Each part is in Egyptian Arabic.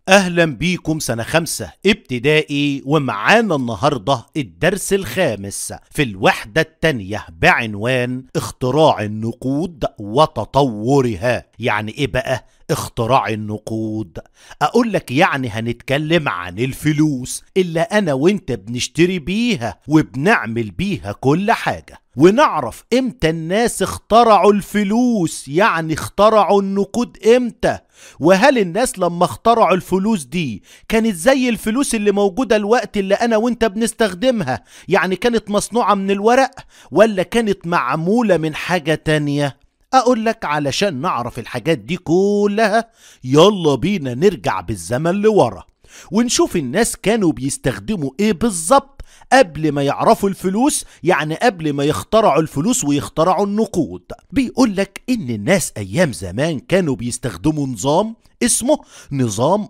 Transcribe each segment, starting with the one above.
أهلا بيكم سنة خمسة ابتدائي ومعانا النهاردة الدرس الخامس في الوحدة التانية بعنوان اختراع النقود وتطورها يعني ايه بقى اختراع النقود اقول لك يعني هنتكلم عن الفلوس اللي انا وانت بنشتري بيها وبنعمل بيها كل حاجة ونعرف امتى الناس اخترعوا الفلوس يعني اخترعوا النقود امتى وهل الناس لما اخترعوا الفلوس دي كانت زي الفلوس اللي موجودة الوقت اللي انا وانت بنستخدمها يعني كانت مصنوعة من الورق ولا كانت معمولة من حاجة تانية اقول لك علشان نعرف الحاجات دي كلها يلا بينا نرجع بالزمن لورا ونشوف الناس كانوا بيستخدموا ايه بالظبط قبل ما يعرفوا الفلوس يعني قبل ما يخترعوا الفلوس ويخترعوا النقود بيقول لك ان الناس ايام زمان كانوا بيستخدموا نظام اسمه نظام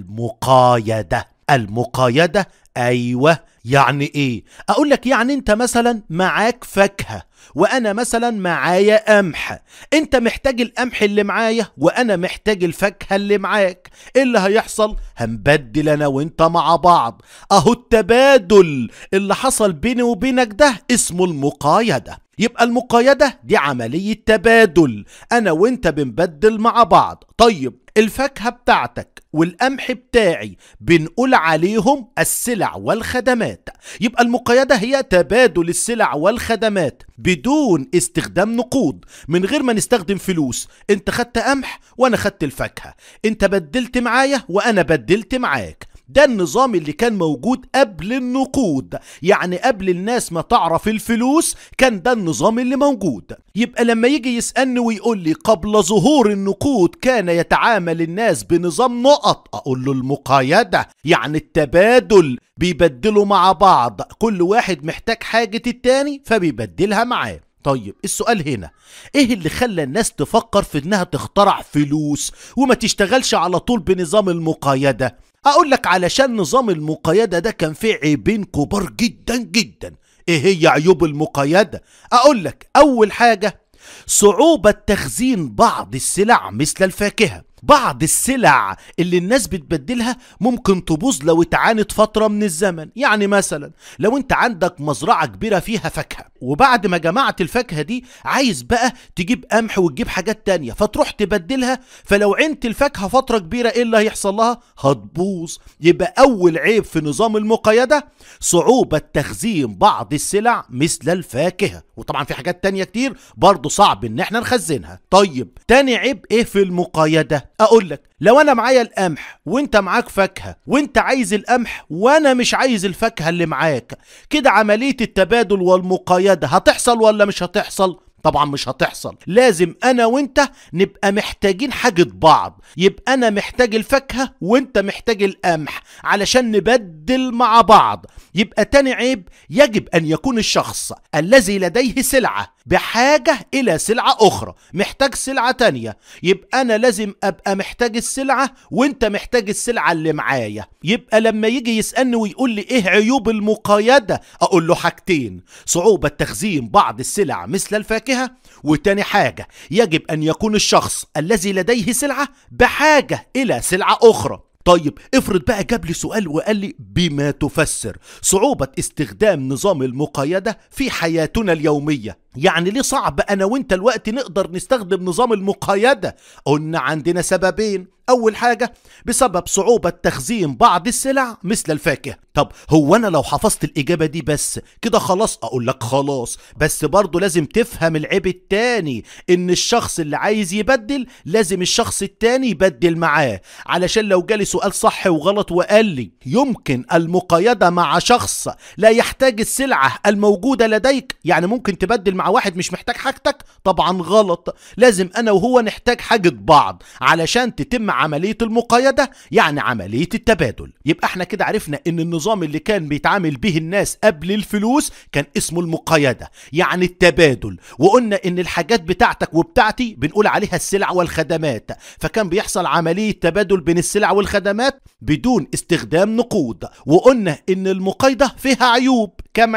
المقايدة المقايدة ايوه يعني ايه اقول لك يعني انت مثلا معاك فاكهه وانا مثلا معايا قمح انت محتاج القمح اللي معايا وانا محتاج الفاكهه اللي معاك ايه اللي هيحصل هنبدل انا وانت مع بعض اهو التبادل اللي حصل بيني وبينك ده اسمه المقايده يبقى المقايدة دي عملية تبادل أنا وأنت بنبدل مع بعض طيب الفاكهة بتاعتك والقمح بتاعي بنقول عليهم السلع والخدمات يبقى المقايدة هي تبادل السلع والخدمات بدون استخدام نقود من غير ما نستخدم فلوس انت خدت قمح وانا خدت الفاكهة انت بدلت معايا وانا بدلت معاك ده النظام اللي كان موجود قبل النقود يعني قبل الناس ما تعرف الفلوس كان ده النظام اللي موجود يبقى لما يجي يسألني ويقول لي قبل ظهور النقود كان يتعامل الناس بنظام نقط أقول له المقايدة يعني التبادل بيبدلوا مع بعض كل واحد محتاج حاجة التاني فبيبدلها معاه طيب السؤال هنا ايه اللي خلى الناس تفكر في انها تخترع فلوس وما تشتغلش على طول بنظام المقايدة اقول لك علشان نظام المقايدة ده كان فيه عيبين كبار جدا جدا ايه هي عيوب المقايدة اقول لك اول حاجة صعوبة تخزين بعض السلع مثل الفاكهة بعض السلع اللي الناس بتبدلها ممكن تبوظ لو اتعانت فترة من الزمن يعني مثلا لو انت عندك مزرعة كبيرة فيها فاكهة وبعد ما جمعت الفاكهة دي عايز بقى تجيب قمح وتجيب حاجات تانية فتروح تبدلها فلو عينت الفاكهة فترة كبيرة ايه اللي هيحصل لها هتبوظ يبقى اول عيب في نظام المقايدة صعوبة تخزين بعض السلع مثل الفاكهة وطبعا في حاجات تانية كتير برضو صعب ان احنا نخزنها طيب تاني عيب ايه في المقايدة اقول لك لو انا معايا القمح وانت معاك فاكهه وانت عايز القمح وانا مش عايز الفاكهه اللي معاك كده عمليه التبادل والمقايده هتحصل ولا مش هتحصل طبعا مش هتحصل لازم انا وانت نبقى محتاجين حاجة بعض يبقى انا محتاج الفاكهة وانت محتاج القمح علشان نبدل مع بعض يبقى تاني عيب يجب ان يكون الشخص الذي لديه سلعة بحاجة الى سلعة اخرى محتاج سلعة تانية يبقى انا لازم ابقى محتاج السلعة وانت محتاج السلعة اللي معايا يبقى لما يجي يسألني ويقول لي ايه عيوب المقايدة اقول له حاجتين صعوبة تخزين بعض السلع مثل الفاكهة وتاني حاجة يجب أن يكون الشخص الذي لديه سلعة بحاجة إلى سلعة أخرى طيب افرض بقى جاب لي سؤال وقال لي بما تفسر صعوبة استخدام نظام المقايدة في حياتنا اليومية يعني ليه صعب انا وانت الوقت نقدر نستخدم نظام المقايدة قلنا عندنا سببين اول حاجة بسبب صعوبة تخزين بعض السلع مثل الفاكهة طب هو انا لو حفظت الاجابة دي بس كده خلاص اقول لك خلاص بس برضه لازم تفهم العيب التاني ان الشخص اللي عايز يبدل لازم الشخص التاني يبدل معاه علشان لو جالي سؤال صح وغلط وقال لي يمكن المقايدة مع شخص لا يحتاج السلعة الموجودة لديك يعني ممكن تبدل مع واحد مش محتاج حاجتك طبعا غلط لازم انا وهو نحتاج حاجة بعض علشان تتم عملية المقايدة يعني عملية التبادل يبقى احنا كده عرفنا ان النظام اللي كان بيتعامل به الناس قبل الفلوس كان اسمه المقايدة يعني التبادل وقلنا ان الحاجات بتاعتك وبتاعتي بنقول عليها السلع والخدمات فكان بيحصل عملية تبادل بين السلع والخدمات بدون استخدام نقود وقلنا ان المقايدة فيها عيوب كم عيب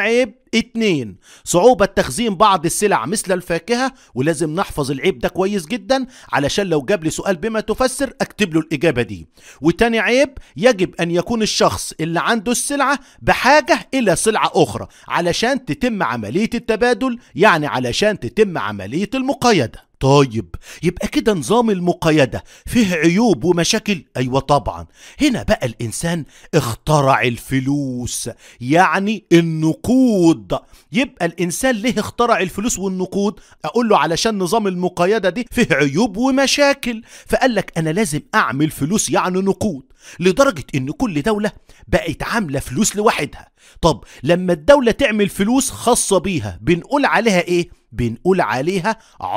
اتنين صعوبة تخزين بعض السلع مثل الفاكهة ولازم نحفظ العيب ده كويس جدا علشان لو جاب لي سؤال بما تفسر اكتب له الإجابة دي وتاني عيب يجب أن يكون الشخص اللي عنده السلعة بحاجة إلى سلعة أخرى علشان تتم عملية التبادل يعني علشان تتم عملية المقايدة طيب يبقى كده نظام المقايدة فيه عيوب ومشاكل أيوة طبعا هنا بقى الإنسان اخترع الفلوس يعني النقود يبقى الإنسان ليه اخترع الفلوس والنقود أقول له علشان نظام المقايدة دي فيه عيوب ومشاكل فقال لك أنا لازم أعمل فلوس يعني نقود لدرجة إن كل دولة بقت عاملة فلوس لوحدها طب لما الدولة تعمل فلوس خاصة بيها بنقول عليها إيه؟ بنقول عليها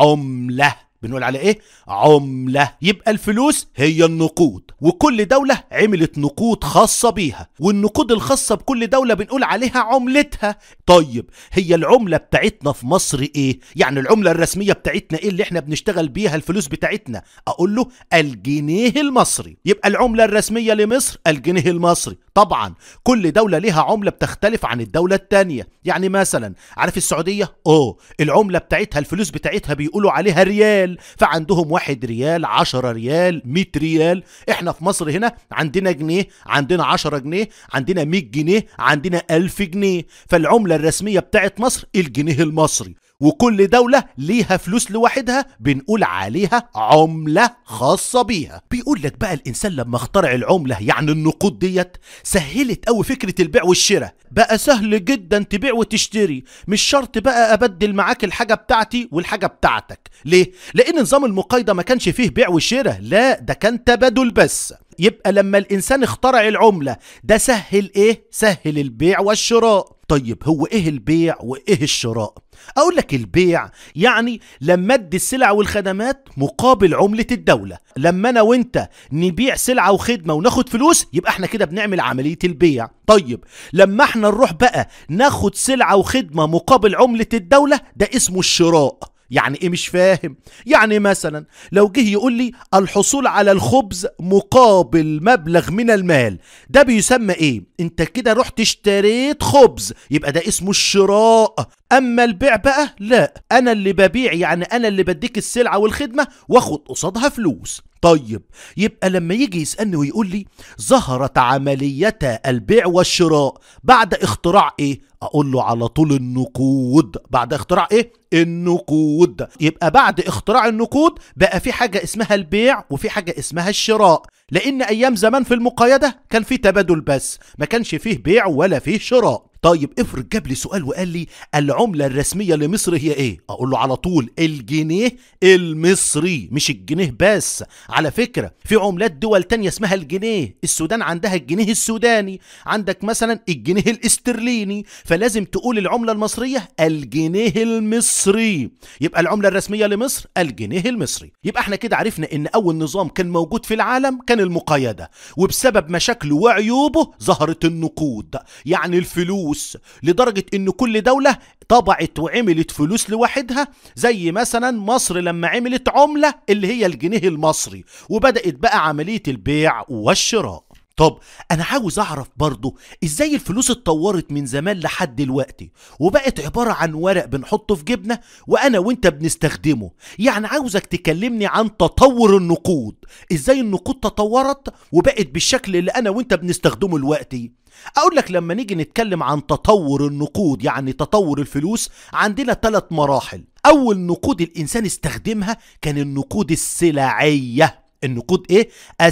عملة بنقول على ايه عملة يبقى الفلوس هي النقود وكل دولة عملت نقود خاصة بيها والنقود الخاصة بكل دولة بنقول عليها عملتها طيب هي العملة بتاعتنا في مصر ايه يعني العملة الرسمية بتاعتنا ايه اللي احنا بنشتغل بيها الفلوس بتاعتنا اقول له الجنيه المصري يبقى العملة الرسمية لمصر الجنيه المصري طبعا كل دولة ليها عملة بتختلف عن الدولة التانية يعني مثلا عارف السعودية اه العملة بتاعتها الفلوس بتاعتها بيقولوا عليها ريال فعندهم واحد ريال عشرة ريال مئة ريال احنا في مصر هنا عندنا جنيه عندنا عشرة جنيه عندنا مئة جنيه عندنا ألف جنيه فالعملة الرسمية بتاعت مصر الجنيه المصري وكل دولة ليها فلوس لوحدها بنقول عليها عملة خاصة بيها بيقول لك بقى الإنسان لما اخترع العملة يعني النقود ديت سهلت قوي فكرة البيع والشراء بقى سهل جدا تبيع وتشتري مش شرط بقى أبدل معاك الحاجة بتاعتي والحاجة بتاعتك ليه؟ لأن نظام المقايضة ما كانش فيه بيع وشراء لا ده كان تبادل بس يبقى لما الإنسان اخترع العملة ده سهل إيه؟ سهل البيع والشراء طيب هو إيه البيع وإيه الشراء؟ أقول لك البيع يعني لما أدي السلع والخدمات مقابل عملة الدولة لما أنا وأنت نبيع سلعة وخدمة وناخد فلوس يبقى احنا كده بنعمل عملية البيع طيب لما احنا نروح بقى ناخد سلعة وخدمة مقابل عملة الدولة ده اسمه الشراء يعني ايه مش فاهم يعني مثلا لو جه يقول لي الحصول على الخبز مقابل مبلغ من المال ده بيسمى ايه انت كده رحت اشتريت خبز يبقى ده اسمه الشراء اما البيع بقى لا انا اللي ببيع يعني انا اللي بديك السلعة والخدمة واخد قصادها فلوس طيب يبقى لما يجي يسألني ويقول لي ظهرت عمليتا البيع والشراء بعد اختراع ايه اقول له على طول النقود بعد اختراع ايه النقود يبقى بعد اختراع النقود بقى في حاجة اسمها البيع وفي حاجة اسمها الشراء لان ايام زمان في المقايدة كان في تبادل بس ما كانش فيه بيع ولا فيه شراء طيب افرض جاب لي سؤال وقال لي العملة الرسمية لمصر هي ايه اقول له على طول الجنيه المصري مش الجنيه بس على فكرة في عملات دول تانية اسمها الجنيه السودان عندها الجنيه السوداني عندك مثلا الجنيه الاسترليني فلازم تقول العملة المصرية الجنيه المصري يبقى العملة الرسمية لمصر الجنيه المصري يبقى احنا كده عرفنا ان اول نظام كان موجود في العالم كان المقايدة وبسبب مشاكله وعيوبه ظهرت النقود يعني الفلوس فلوس لدرجة ان كل دولة طبعت وعملت فلوس لوحدها زي مثلا مصر لما عملت عملة اللي هي الجنيه المصري وبدأت بقى عملية البيع والشراء طب انا عاوز اعرف برضو ازاي الفلوس اتطورت من زمان لحد دلوقتي وبقت عبارة عن ورق بنحطه في جيبنا وانا وانت بنستخدمه يعني عاوزك تكلمني عن تطور النقود ازاي النقود تطورت وبقت بالشكل اللي انا وانت بنستخدمه دلوقتي اقول لك لما نيجي نتكلم عن تطور النقود يعني تطور الفلوس عندنا ثلاث مراحل اول نقود الانسان استخدمها كان النقود السلعيه النقود ايه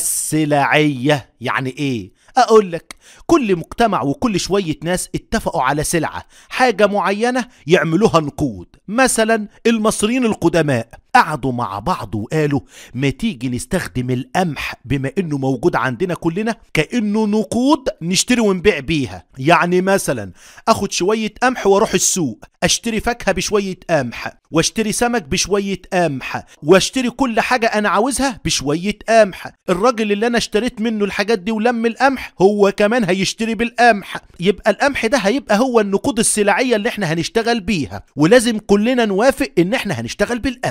السلعيه يعني ايه اقول لك كل مجتمع وكل شويه ناس اتفقوا على سلعه حاجه معينه يعملوها نقود مثلا المصريين القدماء قعدوا مع بعض وقالوا ما تيجي نستخدم القمح بما انه موجود عندنا كلنا كانه نقود نشتري ونبيع بيها يعني مثلا اخد شويه قمح واروح السوق اشتري فاكهه بشويه قمح واشتري سمك بشويه قمح واشتري كل حاجه انا عاوزها بشويه قمح الراجل اللي انا اشتريت منه الحاجات دي ولم القمح هو كمان هيشتري بالقمح يبقى القمح ده هيبقى هو النقود السلعيه اللي احنا هنشتغل بيها ولازم كلنا نوافق ان احنا هنشتغل بالقمح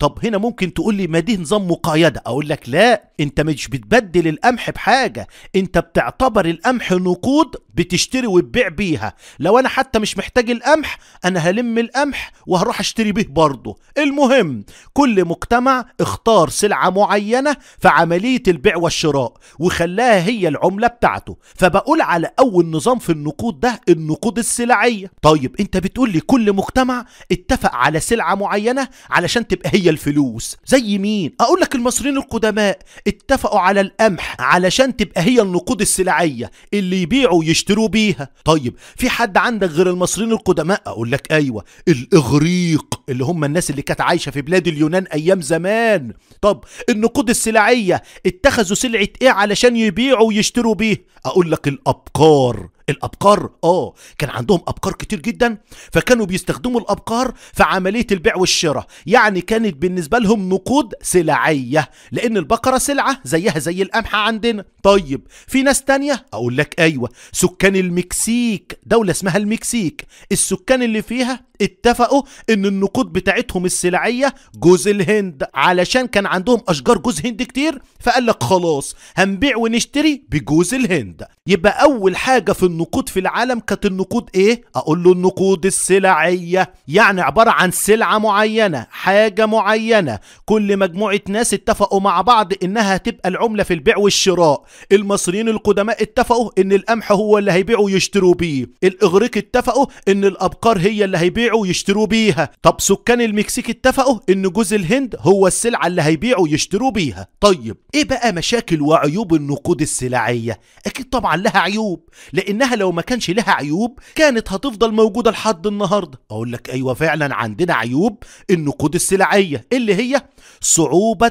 طب هنا ممكن تقول لي ما دي نظام مقايضة اقول لك لا انت مش بتبدل القمح بحاجة انت بتعتبر القمح نقود بتشتري وتبيع بيها لو انا حتى مش محتاج القمح انا هلم القمح وهروح اشتري به برضه المهم كل مجتمع اختار سلعة معينة في عملية البيع والشراء وخلاها هي العملة بتاعته فبقول على اول نظام في النقود ده النقود السلعية طيب انت بتقول لي كل مجتمع اتفق على سلعة معينة علشان تبقى هي الفلوس زي مين اقول لك المصريين القدماء اتفقوا على القمح علشان تبقى هي النقود السلعية اللي يبيعوا ويشتروا بيها طيب في حد عندك غير المصريين القدماء اقول لك ايوه الاغريق اللي هم الناس اللي كانت عايشة في بلاد اليونان ايام زمان طب النقود السلعية اتخذوا سلعة ايه علشان يبيعوا ويشتروا بيه اقول لك الابقار الابقار اه كان عندهم ابقار كتير جدا فكانوا بيستخدموا الابقار في عمليه البيع والشراء يعني كانت بالنسبه لهم نقود سلعيه لان البقره سلعه زيها زي القمح عندنا طيب في ناس تانية اقول لك ايوه سكان المكسيك دوله اسمها المكسيك السكان اللي فيها اتفقوا ان النقود بتاعتهم السلعيه جوز الهند علشان كان عندهم اشجار جوز هند كتير فقال لك خلاص هنبيع ونشتري بجوز الهند يبقى اول حاجه في النقود في العالم كانت النقود ايه اقول له النقود السلعيه يعني عباره عن سلعه معينه حاجه معينه كل مجموعه ناس اتفقوا مع بعض انها هتبقى العمله في البيع والشراء المصريين القدماء اتفقوا ان القمح هو اللي هيبيعوا ويشتروا بيه الاغريق اتفقوا ان الابقار هي اللي هيبيعوا ويشتروا بيها طب سكان المكسيك اتفقوا ان جوز الهند هو السلعه اللي هيبيعوا ويشتروا بيها طيب ايه بقى مشاكل وعيوب النقود السلعيه اكيد طبعا لها عيوب لانها لو ما كانش لها عيوب كانت هتفضل موجوده لحد النهارده اقول لك ايوه فعلا عندنا عيوب النقود السلعيه اللي هي صعوبه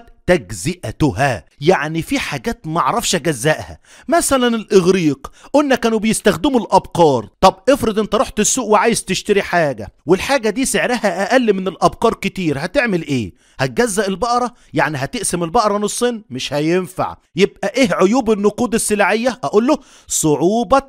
تجزئتها يعني في حاجات معرفش اجزائها مثلا الاغريق قلنا كانوا بيستخدموا الابقار طب افرض انت رحت السوق وعايز تشتري حاجه والحاجه دي سعرها اقل من الابقار كتير هتعمل ايه هتجزأ البقره يعني هتقسم البقره نصين مش هينفع يبقى ايه عيوب النقود السلعيه اقول له صعوبه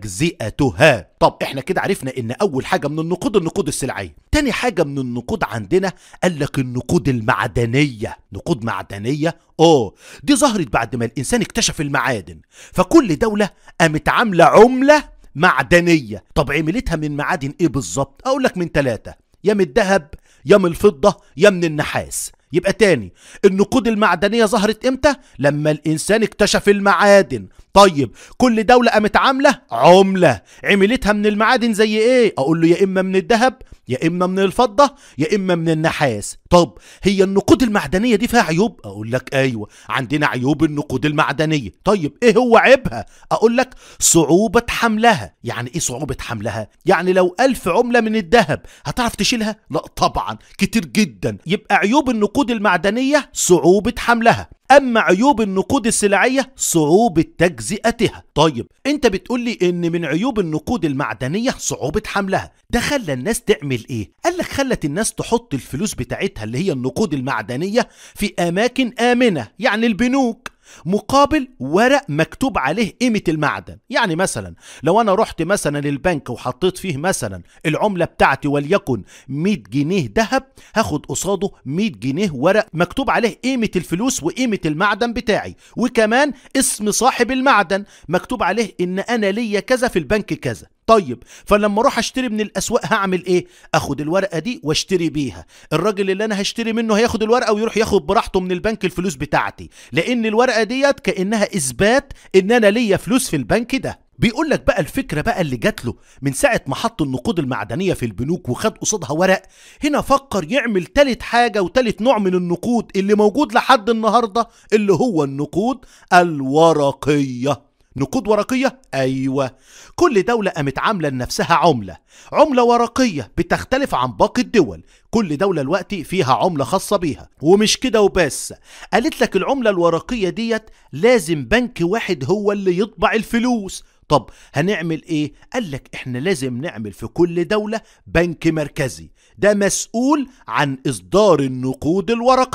تجزئتها طب احنا كده عرفنا ان اول حاجه من النقود النقود السلعيه تاني حاجه من النقود عندنا قال لك النقود المعدنيه نقود معدنيه اه دي ظهرت بعد ما الانسان اكتشف المعادن فكل دوله قامت عامله عمله معدنيه طب عملتها من معادن ايه بالظبط اقول لك من ثلاثه يا من الذهب يا من الفضه يا من النحاس يبقى تاني النقود المعدنية ظهرت امتى؟ لما الإنسان اكتشف المعادن طيب كل دولة قامت عاملة عملة عملتها من المعادن زي ايه؟ أقول له يا إما من الذهب يا إما من الفضة يا إما من النحاس طب هي النقود المعدنية دي فيها عيوب؟ أقول لك أيوة عندنا عيوب النقود المعدنية طيب إيه هو عيبها؟ أقول لك صعوبة حملها يعني إيه صعوبة حملها؟ يعني لو ألف عملة من الذهب هتعرف تشيلها؟ لا طبعا كتير جدا يبقى عيوب النقود المعدنية صعوبة حملها اما عيوب النقود السلعيه صعوبه تجزئتها طيب انت بتقول لي ان من عيوب النقود المعدنيه صعوبه حملها ده خلى الناس تعمل ايه قال لك خلت الناس تحط الفلوس بتاعتها اللي هي النقود المعدنيه في اماكن امنه يعني البنوك مقابل ورق مكتوب عليه قيمة المعدن يعني مثلا لو أنا رحت مثلا البنك وحطيت فيه مثلا العملة بتاعتي وليكن 100 جنيه ذهب هاخد قصاده 100 جنيه ورق مكتوب عليه قيمة الفلوس وقيمة المعدن بتاعي وكمان اسم صاحب المعدن مكتوب عليه إن أنا ليا كذا في البنك كذا طيب فلما اروح اشتري من الاسواق هعمل ايه اخد الورقه دي واشتري بيها الراجل اللي انا هشتري منه هياخد الورقه ويروح ياخد براحته من البنك الفلوس بتاعتي لان الورقه ديت كانها اثبات ان انا ليا فلوس في البنك ده بيقول لك بقى الفكره بقى اللي جات له من ساعه ما حط النقود المعدنيه في البنوك وخد قصادها ورق هنا فكر يعمل تالت حاجه وتالت نوع من النقود اللي موجود لحد النهارده اللي هو النقود الورقيه نقود ورقية؟ أيوة كل دولة قامت عاملة لنفسها عملة عملة ورقية بتختلف عن باقي الدول كل دولة الوقت فيها عملة خاصة بيها ومش كده وبس قالت لك العملة الورقية ديت لازم بنك واحد هو اللي يطبع الفلوس طب هنعمل ايه قال لك احنا لازم نعمل في كل دولة بنك مركزي ده مسؤول عن اصدار النقود الورقية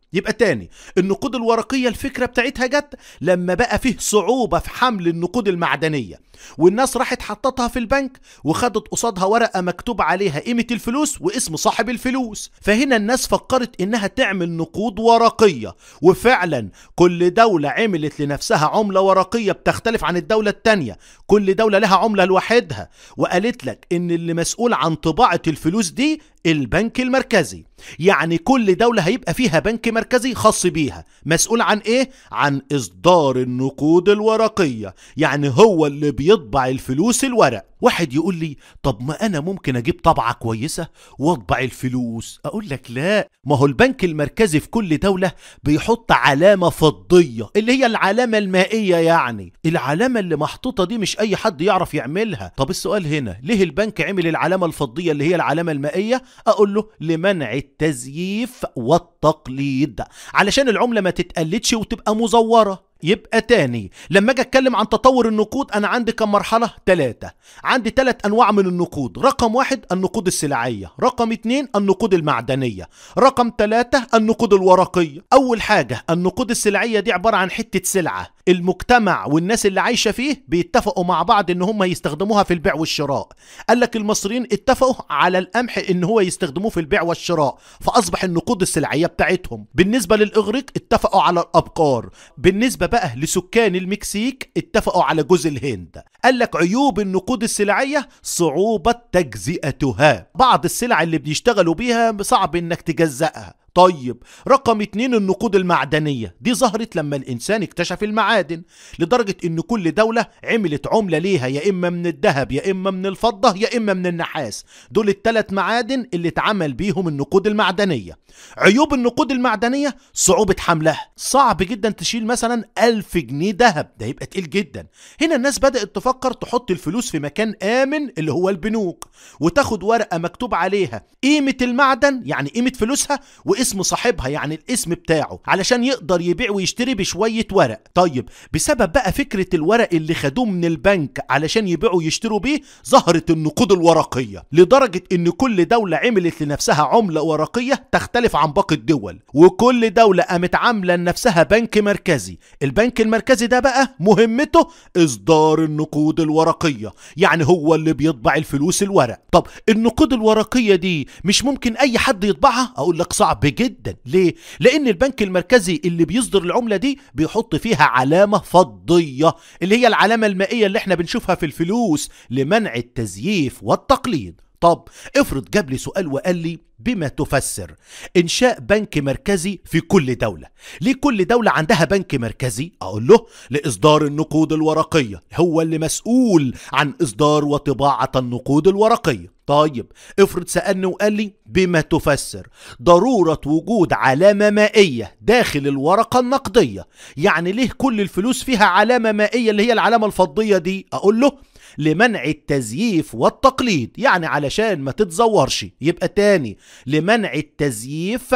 يبقى تاني النقود الورقية الفكرة بتاعتها جت لما بقى فيه صعوبة في حمل النقود المعدنية والناس راحت حطتها في البنك وخدت قصادها ورقة مكتوب عليها قيمة الفلوس واسم صاحب الفلوس فهنا الناس فكرت انها تعمل نقود ورقية وفعلا كل دولة عملت لنفسها عملة ورقية بتختلف عن الدولة التانية كل دولة لها عملة لوحدها وقالت لك ان اللي مسؤول عن طباعة الفلوس دي البنك المركزي يعني كل دولة هيبقى فيها بنك مركزي خاص بيها مسؤول عن ايه؟ عن اصدار النقود الورقية يعني هو اللي بيطبع الفلوس الورق واحد يقول لي طب ما انا ممكن اجيب طبعة كويسة واطبع الفلوس اقول لك لا ما هو البنك المركزي في كل دولة بيحط علامة فضية اللي هي العلامة المائية يعني العلامة اللي محطوطة دي مش اي حد يعرف يعملها طب السؤال هنا ليه البنك عمل العلامة الفضية اللي هي العلامة المائية اقول له لمنع التزييف والتقليد علشان العملة ما تتقلدش وتبقى مزورة يبقى تاني لما اجي اتكلم عن تطور النقود انا عندي كم مرحلة ثلاثة عندي ثلاث انواع من النقود رقم واحد النقود السلعية رقم اتنين النقود المعدنية رقم ثلاثة النقود الورقية اول حاجة النقود السلعية دي عبارة عن حتة سلعة المجتمع والناس اللي عايشة فيه بيتفقوا مع بعض ان هم يستخدموها في البيع والشراء قال لك المصريين اتفقوا على القمح ان هو يستخدموه في البيع والشراء فاصبح النقود السلعية بتاعتهم بالنسبة للاغريق اتفقوا على الابقار بالنسبة بقى لسكان المكسيك اتفقوا على جوز الهند قال لك عيوب النقود السلعية صعوبة تجزئتها بعض السلع اللي بيشتغلوا بيها صعب انك تجزأها طيب رقم اتنين النقود المعدنية دي ظهرت لما الإنسان اكتشف المعادن لدرجة إن كل دولة عملت عملة ليها يا إما من الذهب يا إما من الفضة يا إما من النحاس دول الثلاث معادن اللي اتعمل بيهم النقود المعدنية عيوب النقود المعدنية صعوبة حملها صعب جدا تشيل مثلا ألف جنيه ذهب ده يبقى تقيل جدا هنا الناس بدأت تفكر تحط الفلوس في مكان آمن اللي هو البنوك وتاخد ورقة مكتوب عليها قيمة المعدن يعني قيمة فلوسها واسم صاحبها يعني الاسم بتاعه علشان يقدر يبيع ويشتري بشوية ورق طيب بسبب بقى فكرة الورق اللي خدوه من البنك علشان يبيعوا ويشتروا بيه ظهرت النقود الورقية لدرجة ان كل دولة عملت لنفسها عملة ورقية تختلف عن باقي الدول وكل دولة قامت عاملة لنفسها بنك مركزي البنك المركزي ده بقى مهمته اصدار النقود الورقية يعني هو اللي بيطبع الفلوس الورق طب النقود الورقية دي مش ممكن اي حد يطبعها اقول لك صعب جدا ليه لان البنك المركزي اللي بيصدر العملة دي بيحط فيها علامة فضية اللي هي العلامة المائية اللي احنا بنشوفها في الفلوس لمنع التزييف والتقليد طب افرض جاب لي سؤال وقال لي بما تفسر انشاء بنك مركزي في كل دولة ليه كل دولة عندها بنك مركزي اقول له لاصدار النقود الورقية هو اللي مسؤول عن اصدار وطباعة النقود الورقية طيب افرض سألني وقال لي بما تفسر ضرورة وجود علامة مائية داخل الورقة النقدية يعني ليه كل الفلوس فيها علامة مائية اللي هي العلامة الفضية دي اقول له لمنع التزييف والتقليد يعني علشان ما تتزورش يبقى تاني لمنع التزييف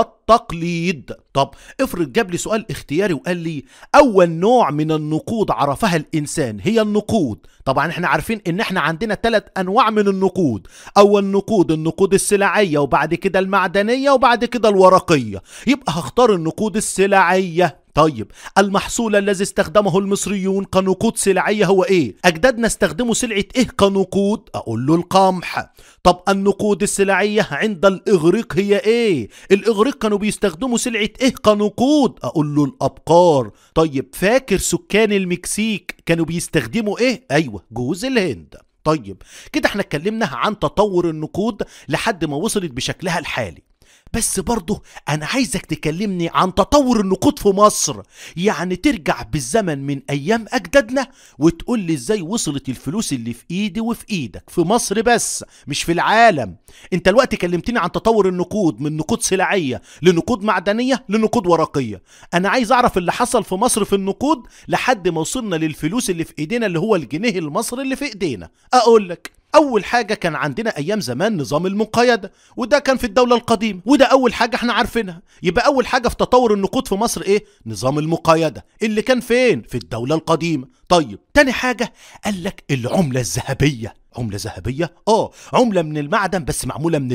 والتقليد طب افرض جاب لي سؤال اختياري وقال لي اول نوع من النقود عرفها الانسان هي النقود طبعا احنا عارفين ان احنا عندنا ثلاث انواع من النقود اول نقود النقود السلعية وبعد كده المعدنية وبعد كده الورقية يبقى هختار النقود السلعية طيب المحصول الذي استخدمه المصريون كنقود سلعية هو ايه اجدادنا استخدموا سلعة ايه كنقود اقول له القمح طب النقود السلعية عند الاغريق هي ايه الاغريق كانوا بيستخدموا سلعة ايه كنقود اقول له الابقار طيب فاكر سكان المكسيك كانوا بيستخدموا ايه ايوه جوز الهند طيب كده احنا اتكلمنا عن تطور النقود لحد ما وصلت بشكلها الحالي بس برضه انا عايزك تكلمني عن تطور النقود في مصر يعني ترجع بالزمن من ايام اجدادنا وتقول لي ازاي وصلت الفلوس اللي في ايدي وفي ايدك في مصر بس مش في العالم انت الوقت كلمتني عن تطور النقود من نقود سلعية لنقود معدنية لنقود ورقية انا عايز اعرف اللي حصل في مصر في النقود لحد ما وصلنا للفلوس اللي في ايدينا اللي هو الجنيه المصري اللي في ايدينا اقول لك اول حاجه كان عندنا ايام زمان نظام المقايضه وده كان في الدوله القديمه وده اول حاجه احنا عارفينها يبقى اول حاجه في تطور النقود في مصر ايه نظام المقايضه اللي كان فين في الدوله القديمه طيب تاني حاجه قال لك العمله الذهبيه عملة ذهبية؟ اه عملة من المعدن بس معمولة من الذهب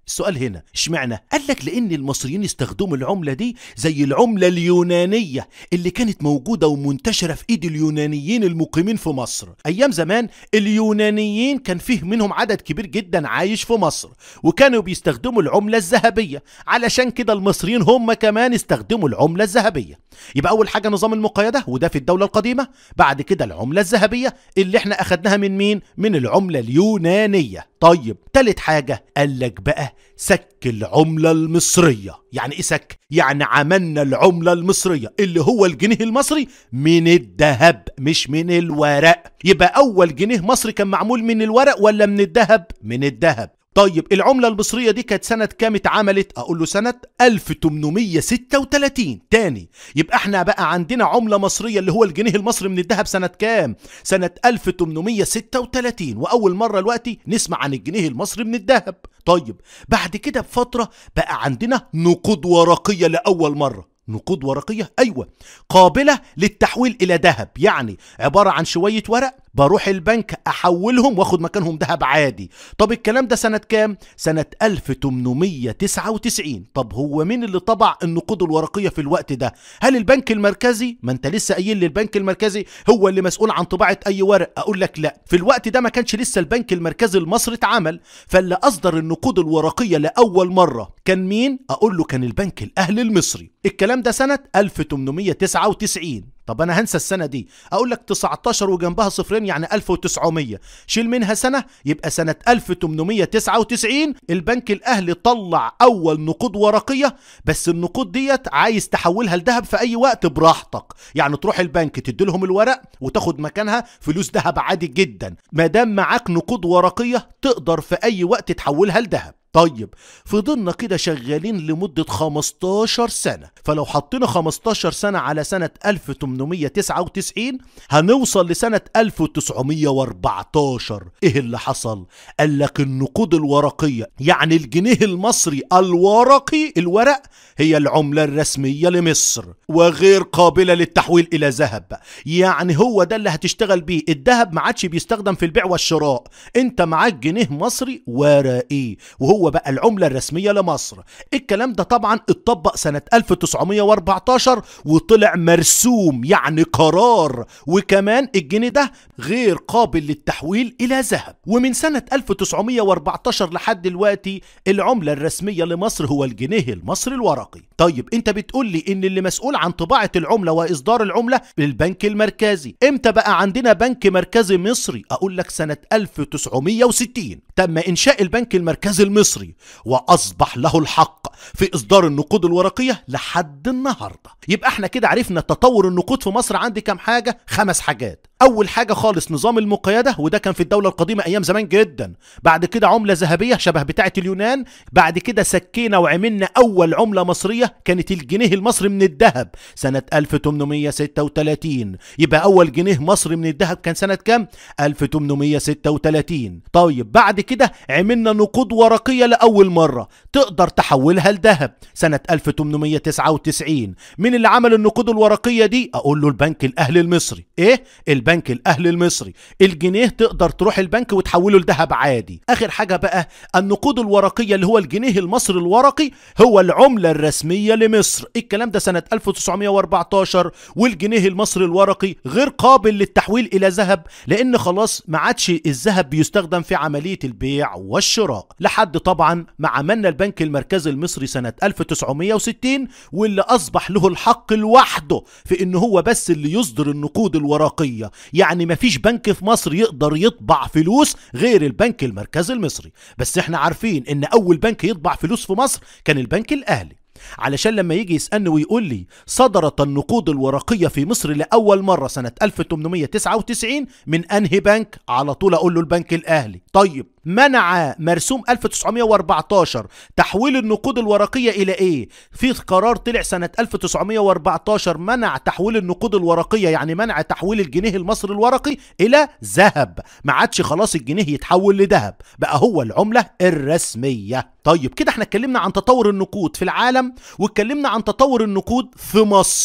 السؤال هنا اشمعنى قال لك لان المصريين استخدموا العمله دي زي العمله اليونانيه اللي كانت موجوده ومنتشره في ايد اليونانيين المقيمين في مصر ايام زمان اليونانيين كان فيه منهم عدد كبير جدا عايش في مصر وكانوا بيستخدموا العمله الذهبيه علشان كده المصريين هم كمان استخدموا العمله الذهبيه يبقى اول حاجه نظام المقايضه وده في الدوله القديمه بعد كده العمله الذهبيه اللي احنا اخدناها من مين من العمله اليونانيه طيب تالت حاجه قال لك بقى سك العمله المصريه يعني ايه سك يعني عملنا العمله المصريه اللي هو الجنيه المصري من الذهب مش من الورق يبقى اول جنيه مصري كان معمول من الورق ولا من الذهب من الذهب طيب العملة المصرية دي كانت سنة كام اتعملت؟ أقول له سنة 1836 تاني يبقى احنا بقى عندنا عملة مصرية اللي هو الجنيه المصري من الذهب سنة كام؟ سنة 1836 وأول مرة دلوقتي نسمع عن الجنيه المصري من الذهب طيب بعد كده بفترة بقى عندنا نقود ورقية لأول مرة نقود ورقية أيوة قابلة للتحويل إلى ذهب يعني عبارة عن شوية ورق بروح البنك أحولهم واخد مكانهم ذهب عادي طب الكلام ده سنة كام؟ سنة 1899 طب هو مين اللي طبع النقود الورقية في الوقت ده؟ هل البنك المركزي؟ ما انت لسه قايل لي البنك المركزي هو اللي مسؤول عن طباعة أي ورق أقول لك لا في الوقت ده ما كانش لسه البنك المركزي المصري اتعمل فاللي أصدر النقود الورقية لأول مرة كان مين؟ أقول له كان البنك الأهلي المصري الكلام ده سنة 1899 طب انا هنسى السنه دي اقول لك 19 وجنبها صفرين يعني 1900 شيل منها سنه يبقى سنه 1899 البنك الاهلي طلع اول نقود ورقيه بس النقود ديت عايز تحولها لذهب في اي وقت براحتك يعني تروح البنك تدي لهم الورق وتاخد مكانها فلوس ذهب عادي جدا ما دام معاك نقود ورقيه تقدر في اي وقت تحولها لذهب طيب فضلنا كده شغالين لمدة 15 سنة فلو حطينا 15 سنة على سنة 1899 هنوصل لسنة 1914 ايه اللي حصل؟ قال لك النقود الورقية يعني الجنيه المصري الورقي الورق هي العملة الرسمية لمصر وغير قابلة للتحويل إلى ذهب يعني هو ده اللي هتشتغل بيه الذهب ما عادش بيستخدم في البيع والشراء انت معاك جنيه مصري ورقي وهو بقى العملة الرسمية لمصر الكلام ده طبعا اتطبق سنة 1914 وطلع مرسوم يعني قرار وكمان الجنيه ده غير قابل للتحويل إلى ذهب ومن سنة 1914 لحد دلوقتي العملة الرسمية لمصر هو الجنيه المصري الورقي طيب انت بتقول لي ان اللي مسؤول عن طباعة العملة واصدار العملة البنك المركزي امتى بقى عندنا بنك مركزي مصري اقول لك سنة 1960 تم انشاء البنك المركزي المصري واصبح له الحق في اصدار النقود الورقية لحد النهاردة يبقى احنا كده عرفنا تطور النقود في مصر عندي كام حاجة خمس حاجات اول حاجة خالص نظام المقايدة وده كان في الدولة القديمة ايام زمان جدا بعد كده عملة ذهبية شبه بتاعة اليونان بعد كده سكينا وعملنا اول عملة مصرية كانت الجنيه المصري من الذهب سنة 1836 يبقى اول جنيه مصري من الذهب كان سنة كام 1836 طيب بعد كده عملنا نقود ورقية لأول مرة تقدر تحولها لذهب سنة 1899 مين اللي عمل النقود الورقية دي أقول له البنك الأهلي المصري إيه البنك الأهلي المصري الجنيه تقدر تروح البنك وتحوله لذهب عادي آخر حاجة بقى النقود الورقية اللي هو الجنيه المصري الورقي هو العملة الرسمية لمصر الكلام ده سنة 1914 والجنيه المصري الورقي غير قابل للتحويل إلى ذهب لأن خلاص ما عادش الذهب بيستخدم في عملية البيع والشراء لحد طبعا ما عملنا البنك المركزي المصري سنة 1960 واللي أصبح له الحق لوحده في إن هو بس اللي يصدر النقود الورقية يعني مفيش بنك في مصر يقدر يطبع فلوس غير البنك المركزي المصري بس احنا عارفين ان اول بنك يطبع فلوس في مصر كان البنك الاهلي علشان لما يجي يسألني ويقول لي صدرت النقود الورقية في مصر لأول مرة سنة 1899 من أنهي بنك على طول أقول له البنك الأهلي طيب منع مرسوم 1914 تحويل النقود الورقية إلى إيه؟ في قرار طلع سنة 1914 منع تحويل النقود الورقية يعني منع تحويل الجنيه المصري الورقي إلى ذهب ما عادش خلاص الجنيه يتحول لذهب بقى هو العملة الرسمية طيب كده احنا اتكلمنا عن تطور النقود في العالم واتكلمنا عن تطور النقود في مصر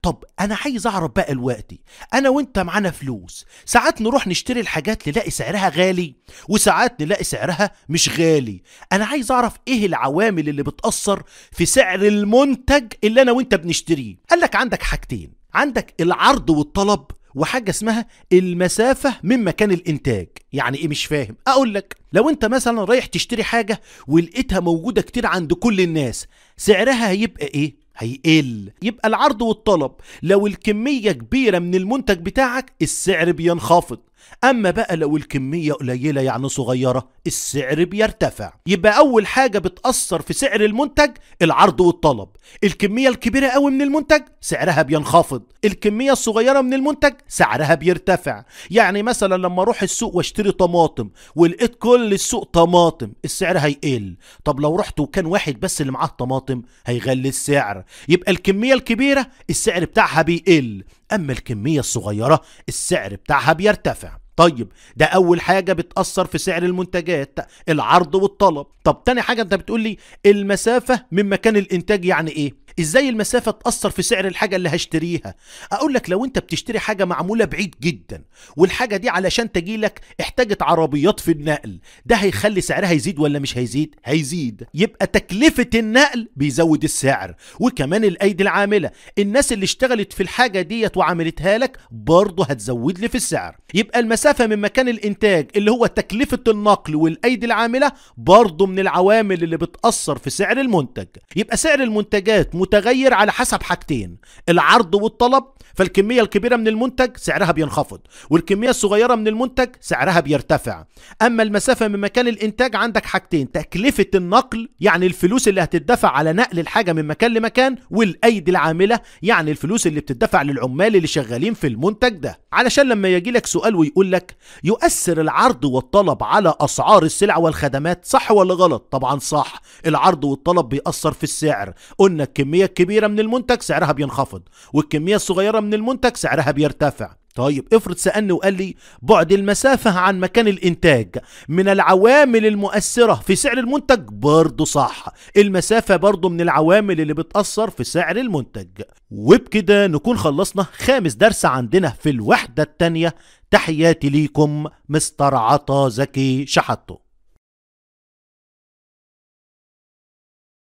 طب انا عايز اعرف بقى دلوقتي انا وانت معانا فلوس ساعات نروح نشتري الحاجات نلاقي سعرها غالي وساعات نلاقي سعرها مش غالي انا عايز اعرف ايه العوامل اللي بتأثر في سعر المنتج اللي انا وانت بنشتريه قال لك عندك حاجتين عندك العرض والطلب وحاجة اسمها المسافة من مكان الإنتاج يعني إيه مش فاهم أقول لك لو أنت مثلا رايح تشتري حاجة ولقيتها موجودة كتير عند كل الناس سعرها هيبقى إيه؟ هيقل يبقى العرض والطلب لو الكمية كبيرة من المنتج بتاعك السعر بينخفض اما بقى لو الكمية قليلة يعني صغيرة السعر بيرتفع يبقى اول حاجة بتأثر في سعر المنتج العرض والطلب الكمية الكبيرة قوي من المنتج سعرها بينخفض الكمية الصغيرة من المنتج سعرها بيرتفع يعني مثلا لما اروح السوق واشتري طماطم ولقيت كل السوق طماطم السعر هيقل طب لو رحت وكان واحد بس اللي معاه طماطم هيغلي السعر يبقى الكمية الكبيرة السعر بتاعها بيقل اما الكمية الصغيرة السعر بتاعها بيرتفع طيب ده اول حاجه بتاثر في سعر المنتجات العرض والطلب طب تاني حاجه انت بتقول لي المسافه من مكان الانتاج يعني ايه ازاي المسافه تاثر في سعر الحاجه اللي هشتريها اقول لك لو انت بتشتري حاجه معموله بعيد جدا والحاجه دي علشان تجيلك احتاجت عربيات في النقل ده هيخلي سعرها يزيد ولا مش هيزيد هيزيد يبقى تكلفه النقل بيزود السعر وكمان الايدي العامله الناس اللي اشتغلت في الحاجه ديت وعملتها لك برضه هتزود لي في السعر يبقى المسافه من مكان الانتاج اللي هو تكلفه النقل والايدي العامله برضه من العوامل اللي بتاثر في سعر المنتج يبقى سعر المنتجات متغير على حسب حاجتين العرض والطلب فالكميه الكبيره من المنتج سعرها بينخفض والكميه الصغيره من المنتج سعرها بيرتفع اما المسافه من مكان الانتاج عندك حاجتين تكلفه النقل يعني الفلوس اللي هتدفع على نقل الحاجه من مكان لمكان والايدي العامله يعني الفلوس اللي بتدفع للعمال اللي شغالين في المنتج ده علشان لما يجي لك سؤال ويقول لك يؤثر العرض والطلب على اسعار السلع والخدمات صح ولا غلط طبعا صح العرض والطلب بيأثر في السعر قلنا الكميه الكبيره من المنتج سعرها بينخفض والكميه الصغيره من المنتج سعرها بيرتفع طيب افرض سألني وقال لي بعد المسافة عن مكان الإنتاج من العوامل المؤثرة في سعر المنتج برضه صح المسافة برضه من العوامل اللي بتأثر في سعر المنتج وبكده نكون خلصنا خامس درس عندنا في الوحدة التانية تحياتي ليكم مستر عطا زكي شحطه